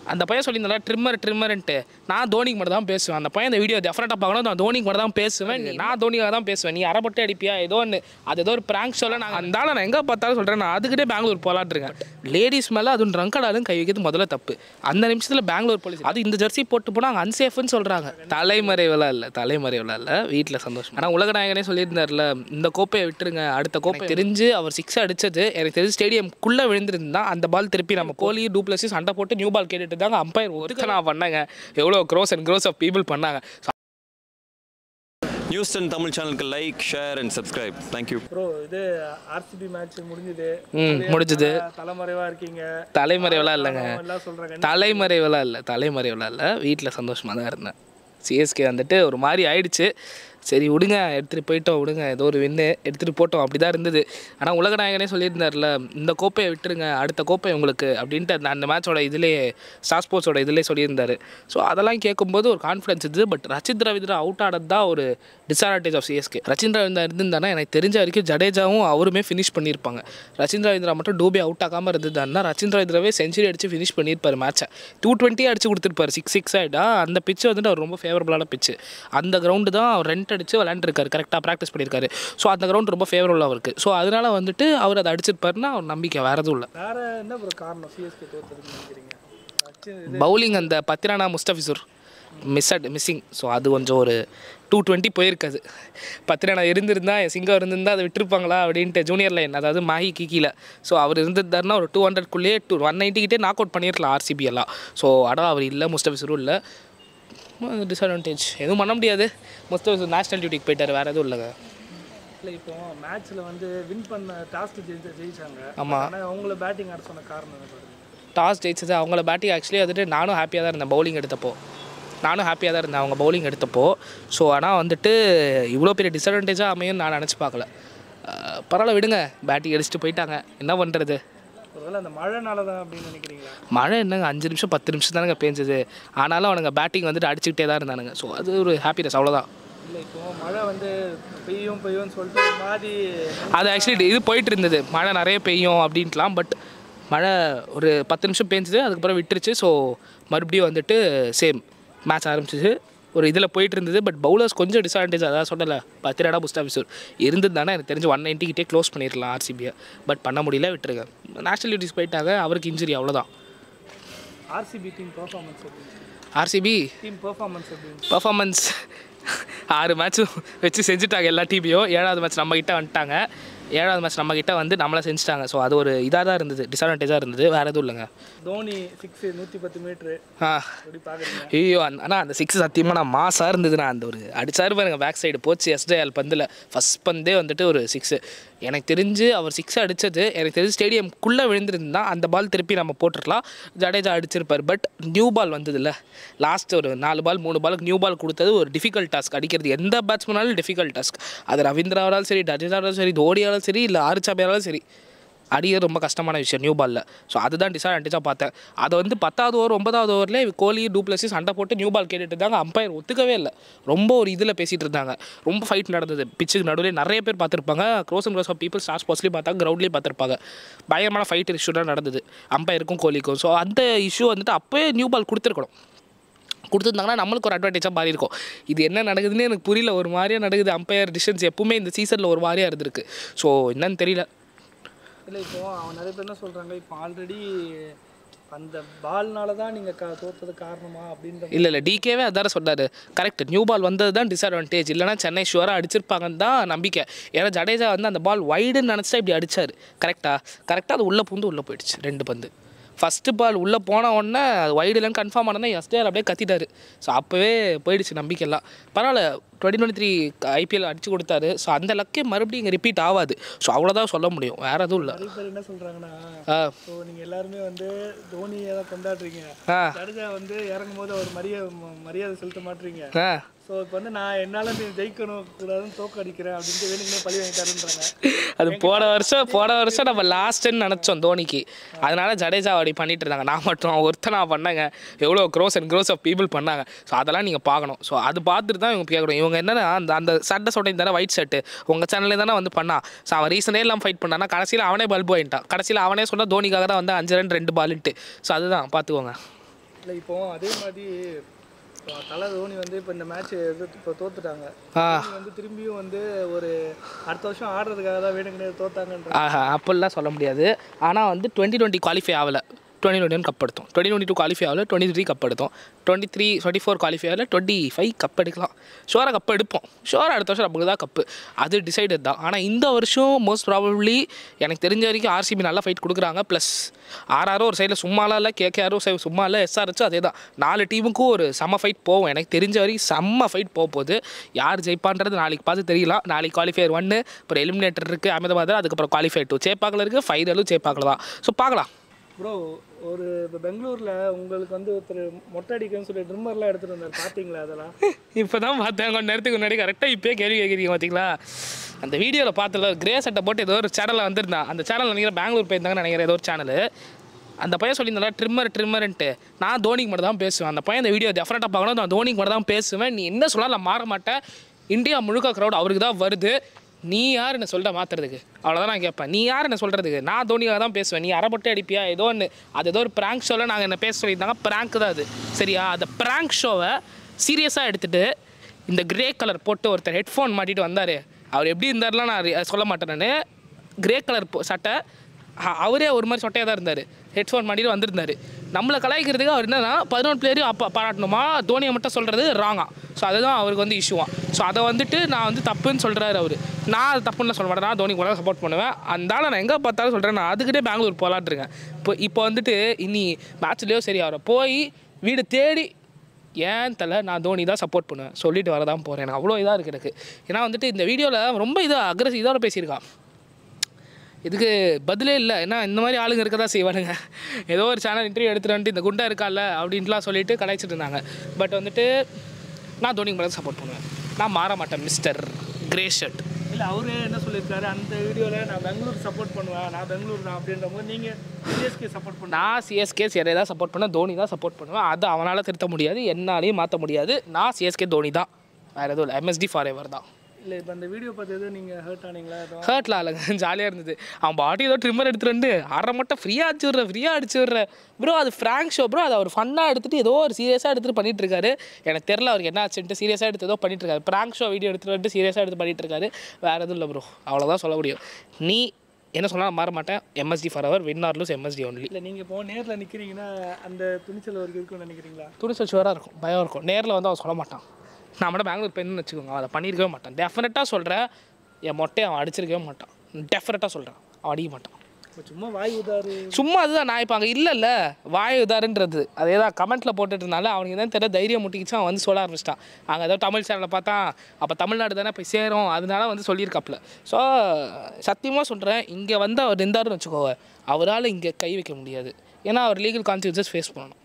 அந்த பையன் சொல்லியிருந்தால ட்ரிம்மர் ட்ரிம்மர்ன்ட்டு நான் தோனிக்கு மட்டும் தான் பேசுவேன் அந்த பையன் இந்த வீடியோ டெஃபரெண்டாக பார்க்கணும் நான் தோனிக்கு மட்டும் தான் பேசுவேன் நீ- நான் தோனிக்காக தான் பேசுவேன் நீ அரைப்பட்டு அடிப்பியா ஏதோ ஒன்று அது ஏதோ ஒரு ப்ராங்க் ஷோவில் நான் அந்த ஆளை நான் எங்கே பார்த்தாலும் சொல்கிறேன் நான் அதுக்கிட்டே பெங்களூர் போகலான் இருக்கேன் லேடிஸ் மேலே அதுவும் ட்ரங்கடாலும் கை வைக்கிறது முதல்ல தப்பு அந்த நிமிஷத்தில் பெங்களூர் போலீஸ் அது இந்த ஜெர்சி போட்டு போனால் அங்கே அன்சேஃப்னு சொல்கிறாங்க தலைமறைவெல்லாம் இல்லை தலைமறைவெல்லாம் இல்லை வீட்டில் சந்தோஷம் ஆனால் உலகநாயகனே சொல்லியிருந்தார்ல இந்த கோப்பையை விட்டுருங்க அடுத்த கோப்பை தெரிஞ்சு அவர் சிக்ஸ் அடிச்சது எனக்கு தெரிஞ்சு ஸ்டேடியம்குள்ளே விழுந்திருந்தா அந்த பால் திருப்பி நம்ம கோலி டூப்ளஸி சண்டை போட்டு நியூ பால் கேட்டுட்டு தாங்க அம்பையர் ஒதுக்க நான் பண்ணாங்க எவ்வளோ crores and crores of people பண்ணாங்க நியூஸ் டென் தமிழ் சேனலுக்கு like share and subscribe thank you bro இது ஆர்சிபி மேட்ச் முடிஞ்சுது ம் முடிஞ்சது தலைமறைவா இருக்கீங்க தலைமறைவெல்லாம் இல்லைங்க எல்லாம் சொல்றாங்க தலைமறைவெல்லாம் இல்லை தலைமறைவெல்லாம் இல்லை வீட்டில் சந்தோஷமாக தான் இருந்தேன் சிஎஸ்கே வந்துட்டு ஒரு மாதிரி ஆயிடுச்சு சரி விடுங்க எடுத்துகிட்டு போயிட்டோம் விடுங்க ஏதோ ஒரு வின்னு எடுத்துகிட்டு போட்டோம் அப்படி தான் இருந்தது ஆனால் உலகநாயகனே சொல்லியிருந்தார்ல இந்த கோப்பையை விட்டுருங்க அடுத்த கோப்பை உங்களுக்கு அப்படின்ட்டு அந்த அந்த மேட்சோட இதிலே ஸ்டார் ஸ்போர்ட்ஸோட இதிலே சொல்லியிருந்தாரு ஸோ அதெல்லாம் கேட்கும்போது ஒரு கான்ஃபிடன்ஸ் இது பட் ரச்சித் ரவீந்திரா அவுட் ஆனது தான் ஒரு disadvantage of CSK Rachin Ravindra இருந்திருந்தானா எனக்கு தெரிஞ்ச வரைக்கும் ஜடேஜாவும் அவருமே ஃபினிஷ் பண்ணியிருப்பாங்க ரச்சின் ரவீந்திரா மட்டும் டூபி அவுட் ஆகாமல் இருந்ததுன்னா ரச்சின் ரவீந்திராவே செஞ்சுரி அடிச்சு ஃபினிஷ் பண்ணியிருப்பார் மேட்சை டூ டுவெண்ட்டி அடிச்சு கொடுத்துருப்பாரு சிக்ஸ் சிக்ஸ் ஆகிட்டா அந்த பிச்சு வந்துட்டு அவர் ரொம்ப ஃபேவரபுளான பிச்சு அந்த கிரவுண்டு தான் அவர் ரெண்ட் அடிச்சு விளையாண்டுருக்காரு கரெக்டாக ப்ராக்டிஸ் பண்ணியிருக்காரு ஸோ அந்த கிரவுண்ட் ரொம்ப ஃபேவரபுளாக அவருக்கு ஸோ அதனால வந்துட்டு அவர் அதை அடிச்சிருப்பாருன்னா அவர் நம்பிக்கை வேறு எதுவும் இல்லை வேற என்ன ப்ரோ காரணம் சிஎஸ்கே தோத்ததுன்னு நினைக்கிறீங்க அச்சு- பவுலிங் அந்த Pathirana Mustafizur miss at missing so அது கொஞ்சம் ஒரு டூ டுவெண்ட்டி போயிருக்காது பத்திரானா இருந்திருந்தா சிங்கம் இருந்திருந்தா அதை விட்டுருப்பாங்களா அப்படின்ட்டு ஜூனியர் லைன் அதாவது மாஹி கிக்கியில் ஸோ அவர் இருந்திருந்தாருன்னா ஒரு டூ ஹண்ட்ரட்குள்ளேயே டூ ஒன் நைன்ட்டிக்கிட்டே நாக் அவுட் பண்ணியிருக்கலாம் ஆர்சிபி எல்லாம் ஸோ ஆனால் அவர் இல்லை முஸ்டபிசூரும் இல்லை டிஸ்அட்வான்டேஜ் எதுவும் பண்ண முடியாது முஸ்தபிசூர் நேஷனல் டியூட்டிக்கு போயிட்டார் வேறு எதுவும் இல்லைங்க இல்லை இப்போ மேட்ச்ல வந்து வின் பண்ண டாஸ்க் ஜெயிச்ச ஜெயிச்சாங்க ஆமா. ஆனால் அவங்கள பேட்டிங் ஆட சொன்ன காரணம் என்ன பாருங்க டாஸ் ஜெயிச்சது அவங்கள பேட்டிங் ஆக்சுவலி வந்துட்டு நானும் ஹாப்பியாக தான் இருந்தேன் பவுலிங் எடுத்தப்போ நானும் ஹாப்பியாக தான் இருந்தேன் அவங்க பவுலிங் எடுத்தப்போ ஸோ ஆனால் வந்துட்டு இவ்வளோ பெரிய டிஸ்அட்வான்டேஜாக அமையும் நான் நினச்சி பார்க்கல அஹ் பரவாயில்ல விடுங்க பேட்டிங் அடிச்சுட்டு போயிட்டாங்க என்ன பண்ணுறது ஒருவேளை அந்த மழைனால தான் அப்படின்னு நினைக்கிறீங்களா மழை என்னங்க அஞ்சு நிமிஷம் பத்து நிமிஷம் தானங்க பேஞ்சது ஆனாலும் அவனுங்க பேட்டிங் வந்துட்டு அடிச்சுக்கிட்டே தான் இருந்தானுங்க ஸோ அது ஒரு ஹாப்பினஸ் அவ்வளோதான் இல்லை இப்போ மழை வந்து பெய்யும் பெய்யும்னு சொல்லிட்டு ஒரு மாதிரி அது ஆக்சுவலி இது போயிட்டு இருந்தது மழை நிறைய பெய்யும் அப்படின்ட்டுலாம் பட் மழை ஒரு பத்து நிமிஷம் பேஞ்சுது அதுக்கப்புறம் விட்டுருச்சு ஸோ மறுபடியும் வந்துட்டு சேம் மேட்ச் ஆரம்பிச்சிச்சு ஒரு இதில் போயிட்டு இருந்தது பட் பவுலர்ஸ் கொஞ்சம் டிஸ்அட்வான்டேஜ் அதான் சொல்லலை பத்திரடா புஸ்டாபிசூர் இருந்தது தானே எனக்கு தெரிஞ்சு ஒன் நைன்ட்டிக்கிட்டே க்ளோஸ் பண்ணிடலாம் ஆர்சிபியை பட் பண்ண முடியல விட்டுருங்க நேஷனல் டியூட்டிஸ் போயிட்டாங்க அவருக்கு இன்ஜுரி அவ்வளோதான் ஆர்சிபி டீம் பெர்ஃபார்மன்ஸ் எப்படி ஆர்சிபி டீம் பெர்ஃபார்மன்ஸ் எப்படி இருந்துச்சு? பர்ஃபார்மன்ஸ் ஆறு மேட்ச்சும் வச்சு செஞ்சுட்டாங்க எல்லா டீமையும் ஏழாவது மேட்ச் நம்ம கிட்ட வந்துட்டாங்க ஏழாவது மேட்ச் நம்ம கிட்ட வந்து நம்மளை செஞ்சுட்டாங்க ஸோ அது ஒரு இதாக தான் இருந்தது டிஸ்அட்வான்டேஜாக இருந்தது வேறு எதுவும் இல்லைங்க தோனி சிக்ஸ் நூற்றி பத்து மீட்ரு ஆ எப்படி பார்க்குறீங்க ஐயோ அந்த ஆனால் அந்த சிக்ஸ் சத்தியமாக நான் மாசாக இருந்ததுண்ணா அந்த ஒரு அடிச்சாரு பாருங்க பேக் சைடு போச்சு எஸ்டேஎல் பந்தில் ஃபஸ்ட் பந்தே வந்துட்டு ஒரு சிக்ஸு எனக்கு தெரிஞ்சு அவர் சிக்ஸ் அடித்தது எனக்கு தெரிஞ்சு ஸ்டேடியம்குள்ளே விழுந்திருந்தா அந்த பால் திருப்பி நம்ம போட்டுருக்கலாம் ஜடேஜா அடிச்சிருப்பார் பட் நியூ பால் வந்ததுல்ல லாஸ்ட் ஒரு நாலு பால் மூணு பாலுக்கு நியூ பால் கொடுத்தது ஒரு டிஃபிகல்ட் டாஸ்க் அடிக்கிறது எந்த பேட்ஸ்மேனாலும் டிஃபிகல்ட் டாஸ்க் அது ரவீந்திராவாலும் சரி ஜடேஜாவாலும் சரி தோனியாலும் சரி இல்லை ஆரிச்சாபியாலும் சரி அடிக்கிறது ரொம்ப கஷ்டமான விஷயம் நியூ பாலில் ஸோ அதுதான் டிஸ்அட்வான்டேஜாக பார்த்தேன் அதை வந்து பத்தாவது ஓவர் ஒன்பதாவது ஓவரில் கோலி டூப்ளஸி சண்டை போட்டு நியூ பால் கேட்டுட்டு இருந்தாங்க அம்பையர் ஒத்துக்கவே இல்லை ரொம்ப ஒரு இதில் பேசிகிட்டு இருந்தாங்க ரொம்ப ஃபைட் நடந்தது பிச்சுக்கு நடுவில் நிறைய பேர் பார்த்துருப்பாங்க crores and crores of people stars போஸ்ட்லேயும் பார்த்தாங்க கிரவுண்ட்லேயும் பார்த்துருப்பாங்க பயங்கரமான ஃபைட் இஷ்யூ தான் நடந்தது அம்பையருக்கும் கோலிக்கும் ஸோ அந்த இஷ்யூ வந்துட்டு அப்போயே நியூ பால் கொடுத்துருக்கணும் கொடுத்துருந்தாங்கன்னா நம்மளுக்கு ஒரு அட்வான்டேஜாக மாறி இருக்கும் இது என்ன நடக்குதுன்னு எனக்கு புரியல ஒரு மாதிரியாக நடக்குது அம்பையர் டிசிஷன்ஸ் எப்பவுமே இந்த சீசனில் ஒரு மாதிரியாக இருந்திருக்கு ஸோ என்னன்னு தெரியல இல்லை இப்போ அவன் நிறைய பேர் என்ன சொல்கிறாங்க இப்போ ஆல்ரெடி அந்த பால்னால தான் நீங்கள் க தோத்தது காரணமா அப்படின்ற இல்லை இல்லை டிகேவே அதான சொன்னார் கரெக்ட் நியூ பால் வந்தது தான் டிஸ்அட்வான்டேஜ் இல்லைனா சென்னை ஷுவராக அடிச்சிருப்பாங்கன்னு தான் நம்பிக்கை ஏன்னா ஜடேஜா வந்து அந்த பால் வைடுன்னு நினச்சா இப்படி அடிச்சார் கரெக்டாக கரெக்டாக அது உள்ளே பூந்து உள்ளே போயிடுச்சு ரெண்டு பந்து ஃபஸ்ட்டு பால் உள்ளே போன உடனே அது வைடு இல்லைன்னு கன்ஃபார்ம் ஆனதான் எஸ்டேர் அப்படியே கத்திட்டாரு ஸோ அப்போவே போயிடுச்சு நம்பிக்கைலாம் பரவாயில்ல டுவெண்ட்டி டுவெண்ட்டி த்ரீ ஐபிஎல் அடிச்சு கொடுத்தாரு ஸோ அந்த லக்கே மறுபடியும் இங்கே ரிப்பீட் ஆகாது ஸோ அவ்வளோதான் சொல்ல முடியும் வேறு எதுவும் இல்லை நிறைய பேர் என்ன சொல்கிறாங்கன்னா ஆ ஸோ நீங்கள் எல்லாருமே வந்து தோனியை தான் கொண்டாடுறீங்க ஆ ஜடேஜா வந்து இறங்கும் போது அவர் மரியாதை மரியாதை செலுத்த மாட்டீங்க ஆ ஸோ இப்போ வந்து நான் என்னால் நீ ஜெயிக்கணும் கூடாதுன்னு தோக்க அடிக்கிறேன் அப்படின்ட்டு வேணுங்கனே பழி வாங்கிட்டாருன்றாங்க அது போன வருஷம் போன வருஷம் நம்ம லாஸ்ட்டுன்னு நினச்சோம் தோனிக்கு அதனால ஜடேஜா அப்படி பண்ணிட்டு இருந்தாங்க நான் மட்டும் ஒருத்தனா பண்ணாங்க எவ்வளோ crores and crores of people பண்ணாங்க ஸோ அதெல்லாம் நீங்கள் பார்க்கணும் ஸோ அது பார்த்துட்டு தான் இவங்க கேட்கணும் இவங்க என்னன்னா அந்த அந்த சட்டை சொட்டை தானே ஒயிட் ஷர்ட்டு உங்கள் சேனல்லே தானே வந்து பண்ணா ஸோ அவன் ரீசனே இல்லாமல் ஃபைட் பண்ணானா கடைசியில் அவனே பல்பு வாங்கிட்டான் கடைசியில் அவனே சொன்னால் தோனிக்காக தான் வந்து அஞ்சு ரன் ரெண்டு பாலுன்ட்டு ஸோ அதுதான் பார்த்துக்கோங்க இல்லை இப்போ அதே மாதிரி இப்போ தலை தோனி வந்து இப்போ இந்த மேட்ச் இப்போ தோத்துட்டாங்க ஆ தோனி வந்து திரும்பியும் வந்து ஒரு அடுத்த வருஷம் ஆடுறதுக்காக தான் வேணுங்கனே தோத்தாங்கன்ற ஆஹா அப்படிலாம் சொல்ல முடியாது ஆனால் வந்து டுவெண்ட்டி டுவெண்ட்டி குவாலிஃபை ஆகலை டுவெண்ட்டி டுவெண்ட்டி ஒன் கப் எடுத்தோம் டுவெண்ட்டி டுவெண்ட்டி டூ குவாலிஃபை ஆகல டுவெண்ட்டி த்ரீ கப் எடுத்தோம் twenty three twenty four qualify ஆகல டுவெண்ட்டி ஃபைவ் கப் எடுக்கலாம் ஷோராக கப் எடுப்போம் ஷோராக அடுத்த வருஷம் நமக்கு தான் கப்பு அது டிசைடட் தான் ஆனால் இந்த வருஷம் மோஸ்ட் ப்ராபப்ளி எனக்கு தெரிஞ்ச வரைக்கும் ஆர்சிபி நல்லா ஃபைட் கொடுக்குறாங்க ப்ளஸ் ஆர்ஆரும் ஒரு சைடில் சும்மாலாம் இல்லை கேகேஆரும் சை சும்மா இல்லை எஸ்ஆர்ஹெச்சும் அதே தான் நாலு டீமுக்கும் ஒரு செம்ம ஃபைட் போகும் எனக்கு தெரிஞ்ச வரைக்கும் செம்ம ஃபைட் போக போகுது யார் ஜெயிப்பான்றது நாளைக்கு பார்த்து தெரியலாம் நாளைக்கு குவாலிஃபயர் ஒன்று அப்புறம் எலிமினேட்டர் இருக்குது அகமதாபாத் அதுக்கப்புறம் குவாலிஃபை டூ சேப்பாக்கில் இருக்குது ஃபைனலும் சேப்பாக்கில் தான் ஸோ பார்க்கலாம் ப்ரோ ஒரு இப்போ பெங்களூரில் உங்களுக்கு வந்து ஒருத்தர் மொட்டை அடிக்கன்னு சொல்லி ட்ரிம்மர்லாம் எடுத்துகிட்டு வந்தார் பார்த்தீங்களா அதெல்லாம் இப்போ தான் பார்த்தேன் கொஞ்ச நேரத்துக்கு முன்னாடி கரெக்டாக இப்போயே கேள்வி கேட்குறீங்க பார்த்தீங்களா அந்த வீடியோவில் பார்த்தல கிரே சட்டை போட்டு ஏதோ ஒரு சேனலில் வந்திருந்தான் அந்த சேனல் நினைக்கிறேன் பெங்களூர் போயிருந்தாங்கன்னு நினைக்கிறேன் ஏதோ ஒரு சேனல் அந்த பையன் சொல்லியிருந்தால ட்ரிம்மர் ட்ரிம்மர்ன்ட்டு நான் தோனிக்கு மட்டும் தான் பேசுவேன் அந்த பையன் இந்த வீடியோ டெஃபரெண்ட்டாக பார்க்கணும் நான் தோனிக்கு மட்டும் தான் பேசுவேன் நீ என்ன சொன்னாலும் நான் மாற மாட்டேன் இந்தியா முழுக்க க்ரௌட் அவருக்கு தான் வருது நீ யார் என்ன சொல்கிற மாற்றுறதுக்கு அவ்வளோதான் நான் கேட்பேன் நீ யார் என்ன சொல்கிறதுக்கு நான் தோனியாக தான் பேசுவேன் நீ அரைப்பட்டு அடிப்பியா ஏதோ ஒன்று அது ஏதோ ஒரு ப்ராங்க் ஷோவில் நாங்கள் என்ன பேச சொல்லியிருந்தாங்க ப்ராங்க் தான் அது சரியா அந்த ப்ராங்க் ஷோவை சீரியஸாக எடுத்துகிட்டு இந்த கிரே கலர் போட்டு ஒருத்தர் ஹெட்ஃபோன் மாட்டிட்டு வந்தார் அவர் எப்படி இருந்தார்லாம் நான் ரி- சொல்ல மாட்டேன் நான் கிரே கலர் சட்டை அ- அவரே ஒரு மாதிரி சொட்டையாக தான் இருந்தார் ஹெட்ஃபோன் மாட்டிட்டு வந்திருந்தார் நம்மளை கலாய்க்கிறதுக்கு அவர் என்னன்னா பதினொன்று பிளேயரையும் அப்போ பாராட்டணுமா தோனியை மட்டும் சொல்கிறது ராங்கா ஸோ அதுதான் அவருக்கு வந்து இஷ்யூவா ஸோ அதை வந்துட்டு நான் வந்து தப்புன்னு சொல்கிறாரு அவர் நான் அது தப்புன்னு சொல்ல மாட்டேன் நான் தோனிக்கு மட்டும் சப்போர்ட் பண்ணுவேன் அந்தால நான் எங்கே பார்த்தாலும் சொல்கிறேன் நான் அதுக்கிட்டே பெங்களூர் போகலான்னு இருக்கேன் இப்போ இப்போ வந்துட்டு இனி மேட்ச்லேயோ சரி அவரை போய் வீடு தேடி ஏன் தலை நான் தோனி தான் சப்போர்ட் பண்ணுவேன் சொல்லிட்டு வரதான் போகிறேன் எனக்கு அவ்வளோ இதாக இருக்குது எனக்கு ஏன்னா வந்துட்டு இந்த வீடியோவில் ரொம்ப இதாக அக்ரஸிவ் இதோட பேசியிருக்கான் இதுக்கு பதிலே இல்லை ஏன்னா இந்த மாதிரி ஆளுங்க இருக்க தான் செய்வானுங்க ஏதோ ஒரு சேனல் இன்டர்வியூ எடுத்துட்டு வந்துட்டு இந்த குண்டா இருக்கால அப்படின்ட்டுலாம் சொல்லிட்டு கலாய்ச்சிட்டு இருந்தாங்க பட் வந்துட்டு நான் தோனிக்கு மட்டும் சப்போர்ட் பண்ணுவேன் நான் மாற மாட்டேன் மிஸ்டர் கிரே ஷர்ட் இல்லை அவரே என்ன சொல்லியிருக்காரு அந்த வீடியோவில் நான் பெங்களூர் சப்போர்ட் பண்ணுவேன் நான் பெங்களூர் தான் அப்படின்ற போது நீங்கள் சிஎஸ்கே சப்போர்ட் பண்ண நான் சிஎஸ்கே சிறை தான் சப்போர்ட் பண்ணேன் தோனி தான் சப்போர்ட் பண்ணுவேன் அது அவனால் திருத்த முடியாது என்னாலையும் மாற்ற முடியாது நான் சிஎஸ்கே தோனி தான் வேறு எதுவும் இல்லை எம்எஸ்டி ஃபார் எவர் தான் இல்லை இப்போ அந்த வீடியோ பார்த்து எதுவும் நீங்கள் ஹர்ட் ஆனீங்களா எதுவும் ஹர்ட்ல ஆளுங்க ஜாலியாக இருந்தது அவன் பாட்டி ஏதோ ட்ரிம்மர் எடுத்துட்டு வந்து அரை மட்டும் ஃப்ரீயாக அடிச்சு விட்ற ஃப்ரீயாக அடிச்சு விட்ற ப்ரோ அது ஃப்ராங்க் ஷோ ப்ரோ அதை அவர் ஃபன்னாக எடுத்துட்டு ஏதோ ஒரு சீரியஸாக எடுத்துட்டு பண்ணிட்டு இருக்காரு எனக்கு தெரில அவருக்கு என்ன ஆச்சுன்ட்டு சீரியஸாக எடுத்து ஏதோ பண்ணிட்டு இருக்காரு ப்ராங்க் ஷோ வீடியோ எடுத்துட்டு வந்துட்டு சீரியஸாக எடுத்து பண்ணிட்டு இருக்காரு வேறு எதுவும் இல்லை ப்ரோ அவ்வளோதான் சொல்ல முடியும் நீ என்ன சொன்னாலும் மாற மாட்டேன் MSD forever win or lose MSD only இல்லை நீங்கள் இப்போ நேரில் நிற்கிறீங்கன்னா அந்த துணிச்சல் அவருக்கு இருக்குன்னு நினைக்கிறீங்களா துணிச்சல் சுவராக இருக்கும் பயம் இருக்கும் நேரில் வந்து அவன் சொல்ல மாட்டான் நான் மட்டும் பெங்களூர் போயிருந்தேன்னு வச்சுக்கோங்க அவன் அதை பண்ணியிருக்கவே மாட்டான் டெஃபினட்டாக சொல்கிறேன் என் மொட்டையை அவன் அடிச்சிருக்கவே மாட்டான் டெஃபினட்டாக சொல்கிறேன் அவன் அடிக்க மாட்டான் இப்போ சும்மா வாய் உதாரு சும்மா அதுதான் நான் இப்போ அங்கே இல்லைல்ல வாய் உதாருன்றது அதே தான் கமெண்ட்டில் போட்டுட்டு இருந்தால அவனுக்கு தான் தெரியல தைரியம் முட்டிக்கிச்சு அவன் வந்து சொல்ல ஆரம்பிச்சிட்டான் அங்கே ஏதோ தமிழ் சேனலில் பார்த்தான் அப்போ தமிழ்நாடு தானே போய் சேரும் அதனால வந்து சொல்லியிருக்காப்புல ஸோ சத்தியமாக சொல்கிறேன் இங்கே வந்து அவர் இருந்தாருன்னு வச்சுக்கோங்க அவரால் இங்கே கை வைக்க முடியாது ஏன்னா அவர் லீகல் கான்சிக்வன்சஸ் ஃபேஸ் பண்ணணும்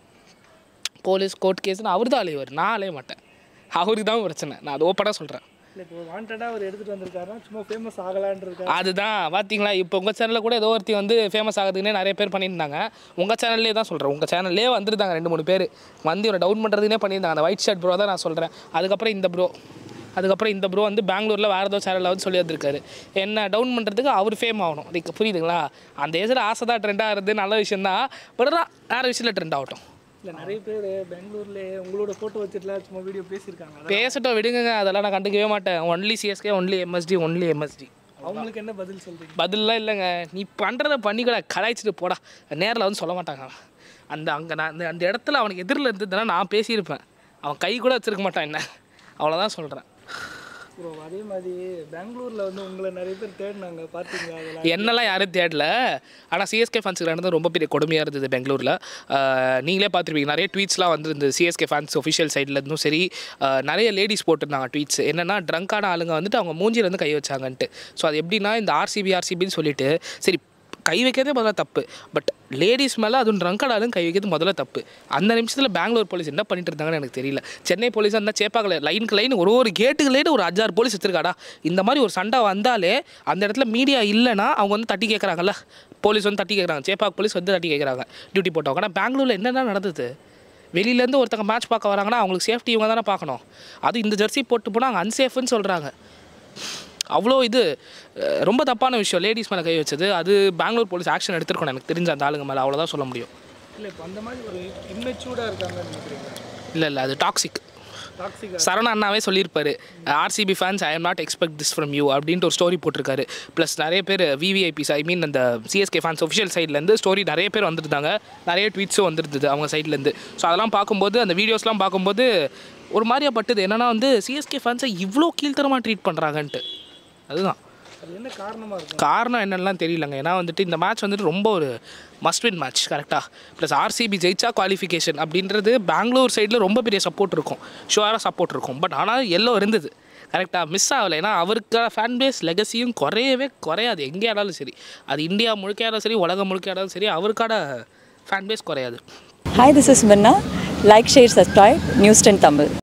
போலீஸ் கோர்ட் கேஸ்னு அவர் தான் அலைவார் நான் அலைய மாட்டேன் அவருக்கு தான் பிரச்சனை நான் அது ஓப்பனாக சொல்கிறேன் இல்லை இப்போ வாண்டடாக அவர் எடுத்துகிட்டு வந்திருக்காருன்னா சும்மா ஃபேமஸ் ஆகலான்னு இருக்காரு அதுதான் பார்த்தீங்களா இப்போ உங்கள் சேனலில் கூட ஏதோ ஒருத்தி வந்து ஃபேமஸ் ஆகுதுன்னே நிறைய பேர் பண்ணியிருந்தாங்க உங்கள் சேனல்லே தான் சொல்கிறேன் உங்கள் சேனல்லே வந்துருந்தாங்க ரெண்டு மூணு பேர் வந்து இவனை டவுன் பண்ணுறதுனே பண்ணியிருந்தாங்க அந்த ஒயிட் ஷர்ட் ப்ரோ தான் நான் சொல்கிறேன் அதுக்கப்புறம் இந்த ப்ரோ அதுக்கப்புறம் இந்த ப்ரோ வந்து பெங்களூரில் வேறு ஏதோ சேனலில் வந்து சொல்லி வந்திருக்காரு என்ன டவுன் பண்ணுறதுக்கு அவர் ஃபேம் ஆகணும் அதுக்கு புரியுதுங்களா அந்த ஏஜில் ஆசை தான் ட்ரெண்ட் ஆகிறது நல்ல விஷயம் தான் பட் வேறு விஷயத்தில் ட்ரெண்ட் ஆகட்டும் இல்லை நிறைய பேர் பெங்களூர்லேயே உங்களோட ஃபோட்டோ வச்சுட்டுலாம் சும்மா வீடியோ பேசியிருக்காங்க அதான் பேசட்டும் விடுங்க அதெல்லாம் நான் கண்டுக்கவே மாட்டேன் only CSK only MSD only MSD அவங்களுக்கு என்ன பதில் சொல்கிறீங்க பதில்லாம் இல்லைங்க நீ பண்ணுறத பண்ணிக்கூட கலாய்ச்சிட்டு போடா நேரில் வந்து சொல்ல மாட்டாங்க அவன். அந்த அங்கே நான் அந்த அந்த இடத்துல அவனுக்கு எதிரில் இருந்ததுன்னா நான் பேசியிருப்பேன் அவன் கை கூட வச்சிருக்க மாட்டான் என்ன அவ்வளோதான் சொல்கிறேன் ப்ரோ அதே மாதிரி பெங்களூரில் வந்து உங்களை நிறைய பேர் தேடினாங்க பார்த்தீங்களா அதெல்லாம் என்னெல்லாம் யாரும் தேடல ஆனால் சிஎஸ்கே ஃபேன்ஸுக்கு நடந்தது ரொம்ப பெரிய கொடுமையாக இருந்தது பெங்களூரில் நீங்களே பார்த்துருப்பீங்க நிறைய ட்வீட்ஸ்லாம் வந்துருந்தது சிஎஸ்கே ஃபேன்ஸ் ஒஃபிஷியல் சைட்லேருந்தும் சரி ஆஹ் நிறைய லேடிஸ் போட்டிருந்தாங்க ட்வீட்ஸ் என்னென்னா ட்ரங்கான ஆளுங்க வந்துட்டு அவங்க மூஞ்சில இருந்து கை வச்சாங்கன்ட்டு ஸோ அது எப்படின்னா இந்த ஆர்சிபி ஆர்சிபின்னு சொல்லிட்டு சரி கை வைக்கிறதே முதல்ல தப்பு பட் லேடிஸ் மேலே அதுவும் ட்ரங்கடாலும் கை வைக்கிறது முதல்ல தப்பு அந்த நிமிஷத்தில் பெங்களூர் போலீஸ் என்ன பண்ணிட்டு இருந்தாங்கன்னு எனக்கு தெரியல சென்னை போலீஸ் அந்த சேப்பாக்கல லைனுக்கு லைன் ஒரு ஒரு கேட்டுக்கு லைன் ஒரு அஞ்சாறு போலீஸ் வச்சிருக்காடா இந்த மாதிரி ஒரு சண்டை வந்தாலே அந்த இடத்துல மீடியா இல்லைன்னா அவங்க வந்து தட்டி கேட்குறாங்கல்ல போலீஸ் வந்து தட்டி கேட்குறாங்க சேப்பாக் போலீஸ் வந்து தட்டி கேட்குறாங்க டியூட்டி போட்டவங்க ஆனால் பெங்களூரில் என்னென்ன நடந்தது வெளியிலேருந்து ஒருத்தங்க மேட்ச் பார்க்க வராங்கன்னா அவங்களுக்கு சேஃப்டி இவங்க தானே பார்க்கணும் அது இந்த ஜெர்சி போட்டு போனால் அங்கே அன்சேஃப்னு சொல்கிறாங்க அவ்வளோ இது அஹ், ரொம்ப தப்பான விஷயம் லேடிஸ் மேலே கை வச்சது அது பெங்களூர் போலீஸ் ஆக்ஷன் எடுத்திருக்கணும் எனக்கு தெரிஞ்ச அந்த ஆளுங்க மேலே அவ்வளோதான் சொல்ல முடியும் இல்லை இப்போ அந்த மாதிரி ஒரு இம்மெச்சூர்டாக இருக்காங்கன்னு நினைக்கிறீங்களா இல்லை இல்லை அது டாக்ஸிக் டாக்ஸிக் சரண அண்ணாவே சொல்லியிருப்பாரு RCB fans I am not expect this from you அப்படின்ட்டு ஒரு ஸ்டோரி போட்டிருக்காரு ப்ளஸ் நிறைய பேர் விவிஐபிஸ் ஐ மீன் அந்த சிஎஸ்கே ஃபேன்ஸ் ஒஃபிஷியல் சைட்லேருந்து ஸ்டோரி நிறைய பேர் வந்திருந்தாங்க நிறைய ட்வீட்ஸும் வந்திருந்தது அவங்க சைட்லேருந்து ஸோ அதெல்லாம் பார்க்கும்போது அந்த வீடியோஸ்லாம் பார்க்கும்போது ஒரு மாதிரியா பட்டுது என்னன்னா வந்து சிஎஸ்கே ஃபேன்ஸை இவ்வளோ கீழ்த்தரமாக ட்ரீட் பண்ணுறாங்கன்ட்டு அதுதான் அது என்ன காரணமாக இருக்கும் காரணம் என்னென்னலாம் தெரியலங்க ஏன்னா வந்துட்டு இந்த மேட்ச் வந்துட்டு ரொம்ப ஒரு மஸ்ட் வின் மேட்ச் கரெக்டாக ப்ளஸ் ஆர்சிபி ஜெயிச்சா குவாலிஃபிகேஷன் அப்படின்றது பெங்களூர் சைடில் ரொம்ப பெரிய சப்போர்ட் இருக்கும் ஷுவராக சப்போர்ட் இருக்கும் பட் ஆனால் எல்லோ இருந்தது கரெக்டாக மிஸ் ஆகலை ஏன்னா அவருக்கான ஃபேன் பேஸ் லெகசியும் குறையவே குறையாது எங்கே ஆனாலும் சரி அது இந்தியா முழுக்க ஆனாலும் சரி உலகம் முழுக்க ஆனாலும் சரி அவருக்கான ஃபேன் பேஸ் குறையாது Hi, this is Minna. Like, share, subscribe. News 10 Tamil.